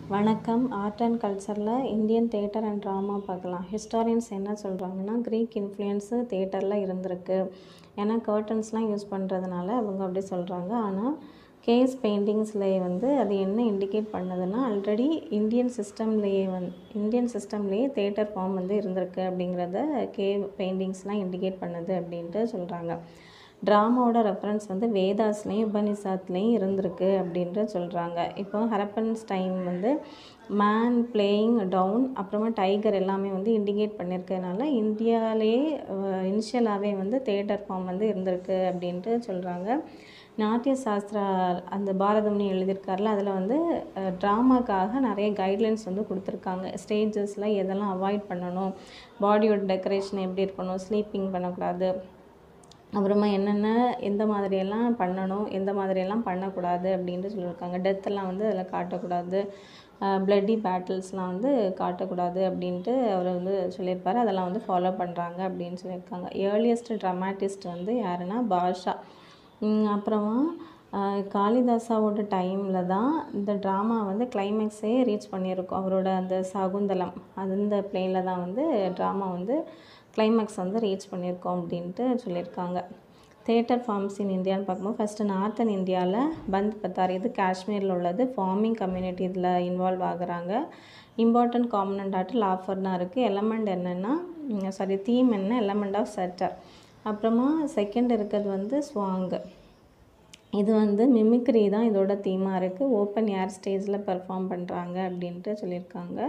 வணக்கம் art and கல்ச்சரில் Indian theatre and drama பார்க்கலாம் ஹிஸ்டாரியன்ஸ் என்ன சொல்கிறாங்கன்னா க்ரீக் இன்ஃப்ளூயன்ஸு தேட்டரில் இருந்திருக்கு ஏன்னா கர்டன்ஸ்லாம் யூஸ் பண்ணுறதுனால அவங்க அப்படி சொல்கிறாங்க ஆனால் கேஸ் பெயிண்டிங்ஸ்லேயே வந்து அது என்ன இண்டிகேட் பண்ணுதுன்னா ஆல்ரெடி இந்தியன் சிஸ்டம்லேயே வந் இந்தியன் சிஸ்டம்லேயே தேட்டர் ஃபார்ம் வந்து இருந்திருக்கு அப்படிங்கிறத கேவ் பெயிண்டிங்ஸ்லாம் இண்டிகேட் பண்ணுது அப்படின்ட்டு சொல்கிறாங்க ட்ராமாவோட ரெஃபரன்ஸ் வந்து வேதாஸ்லேயும் உபனிஷாத்லேயும் இருந்திருக்கு அப்படின்ட்டு சொல்கிறாங்க இப்போ ஹரப்பன்ஸ் டைம் வந்து மேன் பிளேயிங் டவுன் அப்புறமா டைகர் எல்லாமே வந்து இண்டிகேட் பண்ணியிருக்கனால இந்தியாவிலேயே இனிஷியலாகவே வந்து தேட்டர் ஃபார்ம் வந்து இருந்திருக்கு அப்படின்ட்டு சொல்கிறாங்க நாட்டிய சாஸ்திரா அந்த பாரதம்னு எழுதியிருக்காருல அதில் வந்து ட்ராமாக்காக நிறைய கைட்லைன்ஸ் வந்து கொடுத்துருக்காங்க ஸ்டேஜஸில் எதெல்லாம் அவாய்ட் பண்ணணும் பாடியோட டெக்கரேஷன் எப்படி இருக்கணும் ஸ்லீப்பிங் பண்ணக்கூடாது அப்புறமா என்னென்ன எந்த மாதிரியெல்லாம் பண்ணணும் எந்த மாதிரியெல்லாம் பண்ணக்கூடாது அப்படின்ட்டு சொல்லியிருக்காங்க டெத்தெல்லாம் வந்து அதில் காட்டக்கூடாது பிளட்டி பேட்டில்ஸ்லாம் வந்து காட்டக்கூடாது அப்படின்ட்டு அவர் வந்து சொல்லியிருப்பார் அதெல்லாம் வந்து ஃபாலோ பண்ணுறாங்க அப்படின்னு சொல்லியிருக்காங்க ஏர்லியஸ்ட் ட்ரமாட்டிஸ்ட் வந்து யாருன்னா பாஷா அப்புறமா காளிதாசாவோட டைமில் தான் இந்த ட்ராமா வந்து கிளைமேக்ஸே ரீச் பண்ணியிருக்கோம் அவரோட அந்த சகுந்தலம் அந்த பிளேனில் தான் வந்து ட்ராமா வந்து கிளைமேக்ஸ் வந்து ரீச் பண்ணியிருக்கோம் அப்படின்ட்டு சொல்லியிருக்காங்க தேட்டர் ஃபார்ம்ஸ் இன் இந்தியான்னு பார்க்கும்போது ஃபஸ்ட்டு நார்த்தன் இந்தியாவில் பந்த் பத்தார் இது காஷ்மீரில் உள்ளது ஃபார்மிங் கம்யூனிட்டி இதில் இன்வால்வ் ஆகுறாங்க இம்பார்ட்டன்ட் காம்பனண்ட் ஆட்டு லாஃபர்னா இருக்குது எலமெண்ட் என்னென்னா சாரி தீம் என்ன எலமெண்ட் ஆஃப் செட்டர் அப்புறமா செகண்ட் இருக்கிறது வந்து ஸ்வாங்கு இது வந்து மிமிக்ரி தான் இதோட தீமாக இருக்குது ஓப்பன் ஏர் ஸ்டேஜில் பெர்ஃபார்ம் பண்ணுறாங்க அப்படின்ட்டு சொல்லியிருக்காங்க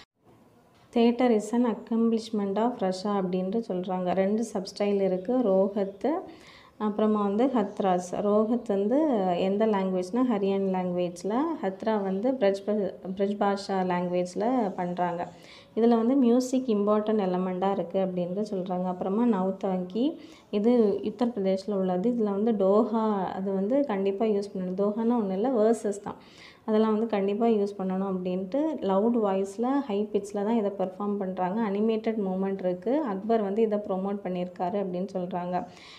theatre is an accomplishment of rasa அப்படின்ட்டு சொல்கிறாங்க ரெண்டு சப்ஸ்டைல் இருக்குது ரோஹத்து அப்புறமா வந்து ஹத்ராஸ் ரோஹத் வந்து எந்த லாங்குவேஜ்னால் ஹரியான் லாங்குவேஜில் ஹத்ரா வந்து பிரஜ் பிரஜ் பாஷா லாங்குவேஜில் பண்ணுறாங்க இதில் வந்து மியூசிக் இம்பார்ட்டன்ட் எலமெண்ட்டாக இருக்குது அப்படின்ட்டு சொல்கிறாங்க அப்புறமா நவுத்தாங்கி இது உத்தரப்பிரதேஷில் உள்ளது இதில் வந்து டோஹா அது வந்து கண்டிப்பாக யூஸ் பண்ணணும் டோஹானா ஒன்றும் இல்லை வேர்சஸ் தான் அதெல்லாம் வந்து கண்டிப்பாக யூஸ் பண்ணணும் அப்படின்ட்டு லவுட் வாய்ஸில் ஹை பிச்சில் தான் இதை பெர்ஃபார்ம் பண்ணுறாங்க அனிமேட்டட் மூமெண்ட் இருக்குது அக்பர் வந்து இதை ப்ரொமோட் பண்ணியிருக்காரு அப்படின்னு சொல்கிறாங்க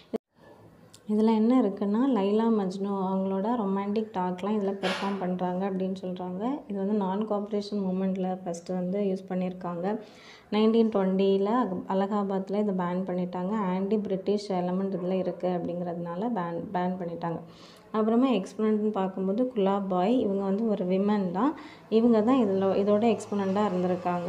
இதில் என்ன இருக்குன்னா லைலா மஜ்னு அவங்களோட ரொமான்டிக் டாக்லாம் இதில் பெர்ஃபார்ம் பண்ணுறாங்க அப்படின்னு சொல்கிறாங்க இது வந்து நான் கோஆப்ரேஷன் மூமெண்ட்டில் ஃபஸ்ட்டு வந்து யூஸ் பண்ணியிருக்காங்க நைன்டீன் டுவெண்ட்டியில் அலகாபாத்தில் இதை பேன் பண்ணிட்டாங்க ஆன்டி பிரிட்டிஷ் எலமெண்ட் இதில் இருக்குது அப்படிங்கிறதுனால பேன் பேன் பண்ணிட்டாங்க அப்புறமா எக்ஸ்பனண்ட்னு பார்க்கும்போது குலாபாய் இவங்க வந்து ஒரு விமன் தான் இவங்க தான் இதில் இதோட எக்ஸ்பனண்ட்டாக இருந்திருக்காங்க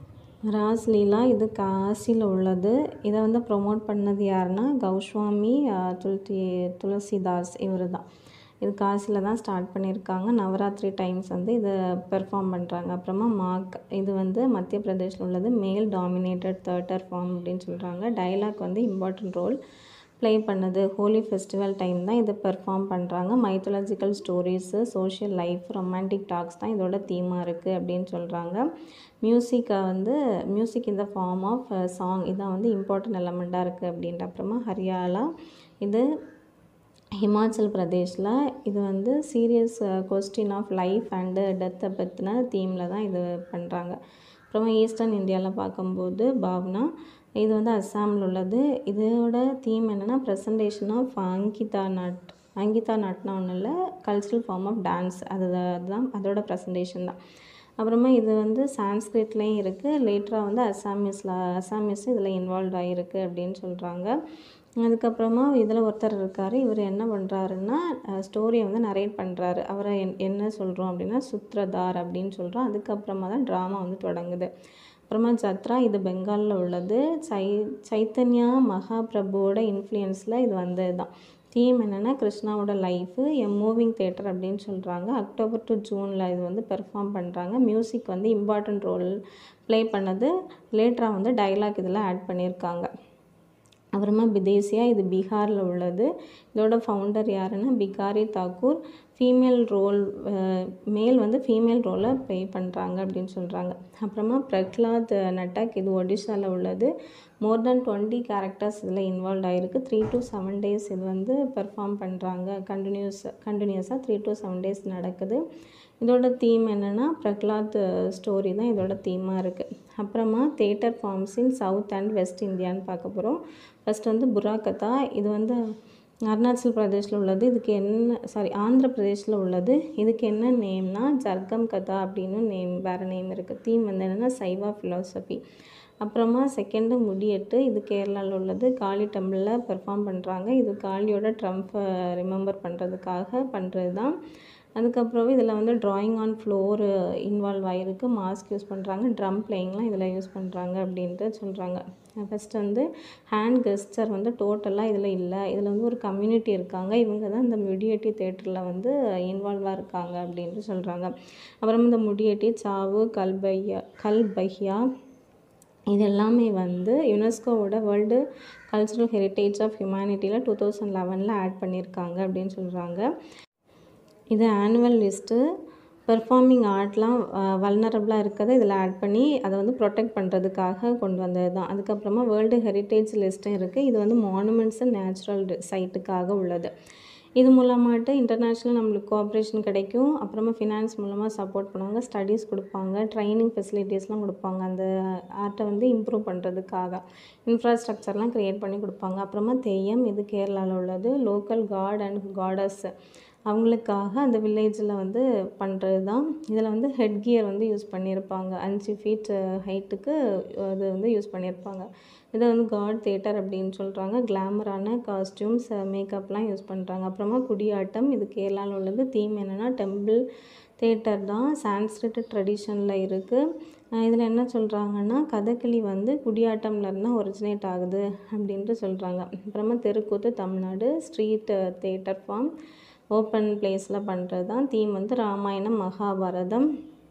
ராஸ்லீலா இது காசியில் உள்ளது இதை வந்து ப்ரொமோட் பண்ணது யாருன்னா கௌஸ்வாமி துளசி துளசிதாஸ் இவர் தான் இது காசியில் தான் ஸ்டார்ட் பண்ணியிருக்காங்க நவராத்திரி டைம்ஸ் வந்து இதை பெர்ஃபார்ம் பண்ணுறாங்க அப்புறமா மாக் இது வந்து மத்திய பிரதேஷில் உள்ளது மேல் டாமினேட்டட் தேட்டர் ஃபார்ம் அப்படின்னு சொல்கிறாங்க டைலாக் வந்து இம்பார்ட்டன்ட் ரோல் ப்ளே பண்ணுது ஹோலி ஃபெஸ்டிவல் டைம் தான் இதை பெர்ஃபார்ம் பண்ணுறாங்க mythological stories social life romantic டாக்ஸ் தான் இதோட தீமாக இருக்குது அப்படின்னு சொல்கிறாங்க மியூசிக்கை வந்து மியூசிக் இந்த ஃபார்ம் ஆஃப் சாங் இதான் வந்து இம்பார்ட்டன்ட் எலமெண்ட்டாக இருக்குது அப்படின்ட்டு அப்புறமா ஹரியாலா இது ஹிமாச்சல் பிரதேஷில் இது வந்து serious question of life and டெத்தை பற்றின தீமில் தான் இது பண்ணுறாங்க அப்புறமா ஈஸ்டர்ன் இந்தியாவில் பார்க்கும்போது பாவ்னா இது வந்து அஸ்ஸாமில் உள்ளது இதோட தீம் என்னென்னா ப்ரெசன்டேஷன் ஆஃப் அங்கிதா நாட் அங்கிதா நாட்னா ஒன்றும் இல்லை கல்ச்சுரல் ஃபார்ம் ஆஃப் டான்ஸ் அது அதுதான் அதோட ப்ரெசன்டேஷன் தான் அப்புறமா இது வந்து சான்ஸ்கிரிட்லேயும் இருக்குது லேட்டராக வந்து அசாமீஸில் அசாமீஸ் இதில் இன்வால்வ் ஆகிருக்கு அப்படின்னு சொல்கிறாங்க அதுக்கப்புறமா இதில் ஒருத்தர் இருக்கார் இவர் என்ன பண்ணுறாருன்னா ஸ்டோரியை வந்து நரேட் பண்ணுறாரு அவரை என் என்ன சொல்கிறோம் அப்படின்னா சுத்ரதார் அப்படின்னு சொல்கிறோம் அதுக்கப்புறமா தான் ட்ராமா வந்து தொடங்குது அப்புறமா ஜத்ரா இது பெங்காலில் உள்ளது சை சைத்தன்யா மகாபிரபுவோட இன்ஃப்ளூயன்ஸில் இது வந்தது தான் தீம் என்னென்னா கிருஷ்ணாவோட லைஃபு எ மூவிங் தேட்டர் அப்படின்னு சொல்கிறாங்க அக்டோபர் டு ஜூனில் இது வந்து பெர்ஃபார்ம் பண்ணுறாங்க மியூசிக் வந்து இம்பார்ட்டன்ட் ரோல் ப்ளே பண்ணது லேட்டராக வந்து டைலாக் இதில் ஆட் பண்ணியிருக்காங்க அப்புறமா பிதேசியா இது பீகாரில் உள்ளது இதோட ஃபவுண்டர் யாருன்னா பிகாரி தாக்கூர் ஃபீமேல் ரோல் மேல் வந்து ஃபீமேல் ரோலை ப்ளே பண்ணுறாங்க அப்படின்னு சொல்கிறாங்க அப்புறமா பிரக்லாத் நட்டக் இது ஒடிஷாவில் உள்ளது மோர் தென் டுவெண்ட்டி கேரக்டர்ஸ் இதில் இன்வால்வ் ஆகிருக்கு த்ரீ டு செவன் டேஸ் இது வந்து பெர்ஃபார்ம் பண்ணுறாங்க கண்டினியூஸ் கண்டினியூஸாக த்ரீ டு செவன் டேஸ் நடக்குது இதோட தீம் என்னென்னா பிரக்லாத் ஸ்டோரி தான் இதோட தீமாக இருக்குது அப்புறமா theatre forms in south and west இந்தியான்னு பார்க்க போகிறோம் ஃபஸ்ட் வந்து புராகதா இது வந்து அருணாச்சல் பிரதேஷில் உள்ளது இதுக்கு என்ன சாரி ஆந்திர பிரதேஷில் உள்ளது இதுக்கு என்ன நேம்னா ஜர்கம் கதா அப்படின்னு நேம் வேறு நேம் இருக்குது தீம் வந்து என்னென்னா சைவா ஃபிலாசபி அப்புறமா செகண்டு முடியெட்டு இது கேரளாவில் உள்ளது காளி டெம்பிளில் பெர்ஃபார்ம் பண்ணுறாங்க இது காளியோட ட்ரம்ப்பை ரிமெம்பர் பண்ணுறதுக்காக பண்ணுறது தான் அதுக்கப்புறம் இதில் வந்து ட்ராயிங் ஆன் ஃப்ளோர் இன்வால்வ் ஆகிருக்கு மாஸ்க் யூஸ் பண்ணுறாங்க ட்ரம் பிளேயிங்லாம் இதில் யூஸ் பண்ணுறாங்க அப்படின்ட்டு சொல்கிறாங்க ஃபஸ்ட் வந்து ஹேண்ட் கெஸ்டர் வந்து டோட்டலாக இதில் இல்லை இதில் வந்து ஒரு கம்யூனிட்டி இருக்காங்க இவங்க தான் இந்த முடியேட்டி தேட்டரில் வந்து இன்வால்வாக இருக்காங்க அப்படின்ட்டு சொல்கிறாங்க அப்புறம் இந்த முடியேட்டி சாவு கல்பையா கல்பஹ்யா இது எல்லாமே வந்து யுனெஸ்கோவோட வேர்ல்டு கல்ச்சுரல் ஹெரிட்டேஜ் ஆஃப் ஹியூமனிட்டியில் டூ தௌசண்ட் லெவனில் ஆட் பண்ணியிருக்காங்க அப்படின்னு சொல்கிறாங்க இது ஆனுவல் லிஸ்ட்டு பெர்ஃபார்மிங் ஆர்ட்லாம் வல்னரபிளாக இருக்கிறத இதில் ஆட் பண்ணி அதை வந்து ப்ரொடெக்ட் பண்ணுறதுக்காக கொண்டு வந்தது தான் அதுக்கப்புறமா வேர்ல்டு ஹெரிட்டேஜ் லிஸ்ட்டும் இருக்குது இது வந்து மானுமெண்ட்ஸ் அண்ட் நேச்சுரல் சைட்டுக்காக உள்ளது இது மூலமாட்டு இன்டர்நேஷ்னல் நம்மளுக்கு கோஆப்ரேஷன் கிடைக்கும் அப்புறமா ஃபினான்ஸ் மூலமாக சப்போர்ட் பண்ணுவாங்க ஸ்டடீஸ் கொடுப்பாங்க ட்ரைனிங் ஃபெசிலிட்டிஸ்லாம் கொடுப்பாங்க அந்த ஆர்ட்டை வந்து இம்ப்ரூவ் பண்ணுறதுக்காக இன்ஃப்ராஸ்ட்ரக்சர்லாம் க்ரியேட் பண்ணி கொடுப்பாங்க அப்புறமா தெய்யம் இது கேரளாவில் உள்ளது லோக்கல் காட் அண்ட் காடஸ் அவங்களுக்காக அந்த வில்லேஜில் வந்து பண்ணுறது தான் இதில் வந்து ஹெட் கியர் வந்து யூஸ் பண்ணியிருப்பாங்க அஞ்சு ஃபீட் ஹைட்டுக்கு அது வந்து யூஸ் பண்ணியிருப்பாங்க இதை வந்து காட் தேட்டர் அப்படின்னு சொல்கிறாங்க கிளாமரான காஸ்டியூம்ஸ் மேக்கப்லாம் யூஸ் பண்ணுறாங்க அப்புறமா குடியாட்டம் இது கேரளாவில் உள்ளது தீம் என்னென்னா டெம்பிள் தேட்டர் தான் சான்ஸ்கிரிட் ட்ரெடிஷனில் இருக்குது இதில் என்ன சொல்கிறாங்கன்னா கதகளி வந்து குடியாட்டம்லேருந்து தான் ஒரிஜினேட் ஆகுது அப்படின்ட்டு சொல்கிறாங்க அப்புறமா தெருக்கூத்து Tamil Nadu street theatre form open பிளேஸில் பண்ணுறது தான் தீம் வந்து ராமாயணம் மகாபாரதம்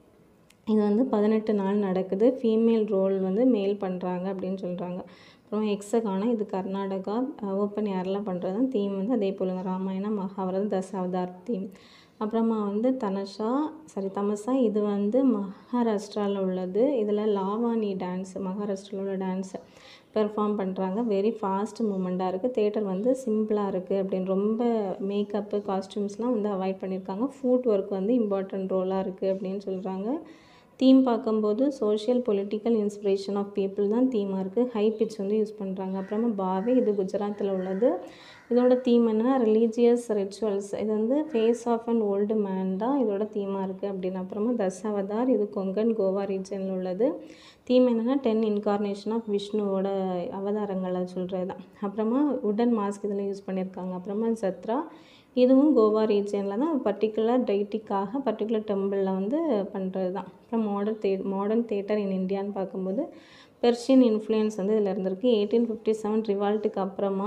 இது வந்து பதினெட்டு நாள் நடக்குது ஃபீமேல் ரோல் வந்து மேல் பண்ணுறாங்க அப்படின்னு சொல்கிறாங்க அப்புறம் எக்ஸகானா இது கர்நாடகா ஓப்பன் ஏரில் பண்ணுறது தான் தீம் வந்து அதே போல் ராமாயணம் மகாபாரதம் தசாவதார் தீம் அப்புறமா வந்து தனஷா சாரி தமசா இது வந்து மகாராஷ்டிராவில் உள்ளது இதில் லாவானி டான்ஸ் மகாராஷ்டிராவில் உள்ள டான்ஸு பெர்ஃபார்ம் பண்ணுறாங்க வெரி ஃபாஸ்ட் மூமெண்ட்டாக இருக்குது தேட்டர் வந்து சிம்பிளாக இருக்குது அப்படின்னு ரொம்ப மேக்கப்பு காஸ்டியூம்ஸ்லாம் வந்து அவாய்ட் பண்ணியிருக்காங்க ஃபுட் ஒர்க் வந்து இம்பார்ட்டன்ட் ரோலாக இருக்குது அப்படின்னு சொல்கிறாங்க தீம் பார்க்கும்போது social political inspiration of people தான் தீமாக இருக்குது ஹை பிச் வந்து யூஸ் பண்ணுறாங்க அப்புறமா பாவே இது குஜராத்தில் உள்ளது இதோட தீம் என்னன்னா ரிலீஜியஸ் ரிச்சுவல்ஸ் இது வந்து face of an old man தான் இதோட தீமாக இருக்குது அப்படின்னு அப்புறமா தசாவதார் இது கொங்கன் கோவா ரீஜனில் உள்ளது தீம் என்னென்னா டென் இன்கார்னேஷன் ஆஃப் விஷ்ணுவோட அவதாரங்களை சொல்கிறது தான் அப்புறமா உடன் மாஸ்க் இதில் யூஸ் பண்ணியிருக்காங்க அப்புறமா சத்ரா இதுவும் கோவா ரீஜியனில் தான் பர்டிகுலர் டைட்டிக்காக பர்டிகுலர் டெம்பிளில் வந்து பண்ணுறது தான் அப்புறம் modern the modern theatre in இந்தியான்னு பார்க்கும்போது பெர்ஷியன் இன்ஃப்ளூயன்ஸ் வந்து இதில் இருந்திருக்கு எயிட்டீன் ஃபிஃப்டி செவன் ரிவால்ட்டுக்கு அப்புறமா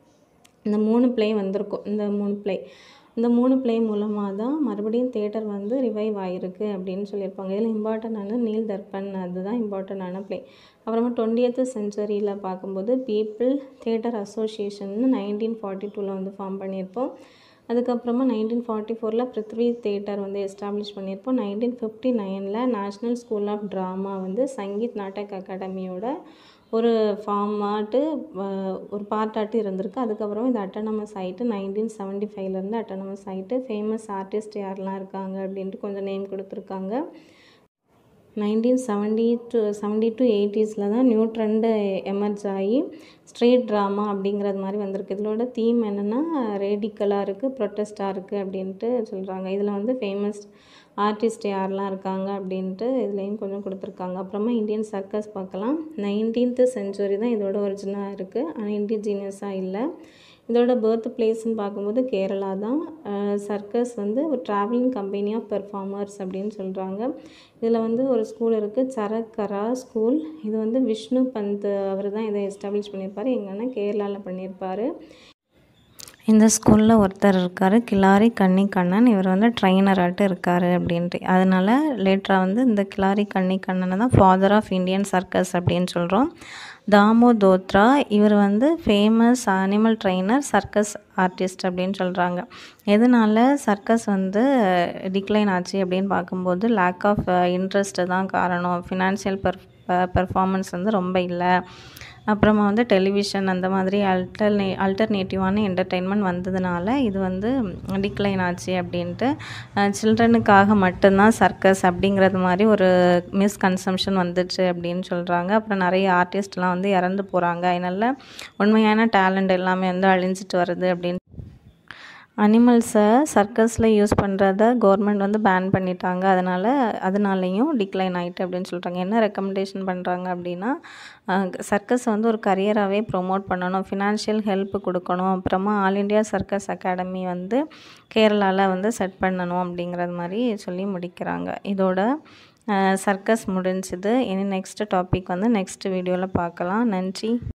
இந்த மூணு ப்ளே வந்திருக்கும் இந்த மூணு ப்ளே இந்த மூணு ப்ளே மூலமாக தான் மறுபடியும் தேட்டர் வந்து ரிவைவ் ஆகிருக்கு அப்படின்னு சொல்லியிருப்பாங்க இதில் இம்பார்ட்டண்டான நீல் தர்பன் அதுதான் இம்பார்ட்டண்டான ப்ளே அப்புறமா டுவெண்ட்டியத்து செஞ்சுரியில் பார்க்கும்போது people theatre association nineteen forty டூவில் வந்து ஃபார்ம் பண்ணியிருப்போம் அதுக்கப்புறமா நைன்டீன் ஃபார்ட்டி ஃபோரில் பிருத்வி தேட்டர் வந்து எஸ்டாப்ளிஷ் பண்ணியிருப்போம் நைன்டீன் ஃபிஃப்டி நைனில் நேஷ்னல் ஸ்கூல் ஆஃப் ட்ராமா வந்து சங்கீத் நாடக் அகாடமியோட ஒரு ஃபார்மாட்டு ஒரு பார்ட்டாட்டு இருந்திருக்கு அதுக்கப்புறம் இது அட்டானமஸ் ஆகிட்டு நைன்டீன் செவன்ட்டி ஃபைவ்லேருந்து அட்டானமஸ் ஆகிட்டு ஃபேமஸ் ஆர்டிஸ்ட் யாரெல்லாம் இருக்காங்க அப்படின்ட்டு கொஞ்சம் நேம் கொடுத்துருக்காங்க nineteen seventy two seventy two எயிட்டிஸில் தான் நியூ ட்ரெண்டு எமர்ஜ் ஆகி ஸ்ட்ரீட் ட்ராமா அப்படிங்கிறது மாதிரி வந்திருக்கு இதோட தீம் என்னென்னா ரேடிக்கலாக இருக்குது ப்ரொட்டஸ்டாக இருக்குது அப்படின்ட்டு சொல்கிறாங்க இதில் வந்து ஃபேமஸ் ஆர்டிஸ்ட் யாரெல்லாம் இருக்காங்க அப்படின்ட்டு இதுலேயும் கொஞ்சம் கொடுத்துருக்காங்க அப்புறமா இந்தியன் சர்க்கஸ் பார்க்கலாம் நைன்டீன்த்து செஞ்சுரி தான் இதோட ஒரிஜினலாக இருக்குது ஆனால் இண்டிஜினியஸாக இல்லை இதோட பர்த் பிளேஸ்ன்னு பார்க்கும்போது கேரளா தான் சர்க்கஸ் வந்து ஒரு ட்ராவலிங் கம்பெனி ஆஃப் பெர்ஃபார்மர்ஸ் அப்படின்னு சொல்கிறாங்க இதில் வந்து ஒரு ஸ்கூல் இருக்குது சரக்கரா ஸ்கூல் இது வந்து விஷ்ணு பந்த் அவர் தான் இதை எஸ்டாப்ளிஷ் பண்ணியிருப்பார் எங்கன்னா கேரளாவில் பண்ணியிருப்பார் இந்த ஸ்கூலில் ஒருத்தர் இருக்கார் கிலாரி கன்னி கண்ணன் இவர் வந்து ட்ரைனராட்டு இருக்கார் அப்படின்ட்டு அதனால் லேட்டராக வந்து இந்த கிலாரி கன்னி கண்ணனை தான் ஃபாதர் ஆஃப் இந்தியன் சர்க்கஸ் அப்படின்னு சொல்கிறோம் தாமோ தோத்ரா இவர் வந்து famous animal trainer circus artist அப்படின்னு சொல்கிறாங்க எதனால சர்க்கஸ் வந்து டிக்ளைன் ஆச்சு அப்படின்னு பார்க்கும்போது லேக் ஆஃப் இன்ட்ரெஸ்ட்டு தான் காரணம் ஃபினான்ஷியல் பெர் பெர்ஃபார்மன்ஸ் வந்து ரொம்ப இல்லை அப்புறமா வந்து டெலிவிஷன் அந்த மாதிரி அல்டர்னே அல்டர்னேட்டிவான என்டர்டெயின்மெண்ட் வந்ததுனால இது வந்து டிக்ளைன் ஆச்சு அப்படின்ட்டு சில்ட்ரனுக்காக மட்டும்தான் சர்க்கஸ் அப்படிங்கிறது மாதிரி ஒரு மிஸ்கன்சம்ஷன் வந்துச்சு அப்படின்னு சொல்கிறாங்க அப்புறம் நிறைய ஆர்டிஸ்ட்லாம் வந்து இறந்து போகிறாங்க அதனால் உண்மையான டேலண்ட் எல்லாமே வந்து அழிஞ்சிட்டு வருது அப்படின்னு அனிமல்ஸை சர்க்கஸில் யூஸ் பண்ணுறத கவர்மெண்ட் வந்து பேன் பண்ணிட்டாங்க அதனால் அதனாலேயும் டிக்ளைன் ஆகிட்டு அப்படின்னு சொல்கிறாங்க என்ன ரெக்கமெண்டேஷன் பண்ணுறாங்க அப்படின்னா சர்க்கஸ் வந்து ஒரு கரியராகவே ப்ரொமோட் பண்ணணும் ஃபினான்ஷியல் ஹெல்ப் கொடுக்கணும் அப்புறமா ஆல் இண்டியா சர்க்கஸ் அகாடமி வந்து கேரளாவில் வந்து செட் பண்ணணும் அப்படிங்கிறது மாதிரி சொல்லி முடிக்கிறாங்க இதோட சர்க்கஸ் முடிஞ்சுது இனி நெக்ஸ்ட் டாபிக் வந்து நெக்ஸ்ட் வீடியோவில் பார்க்கலாம் நன்றி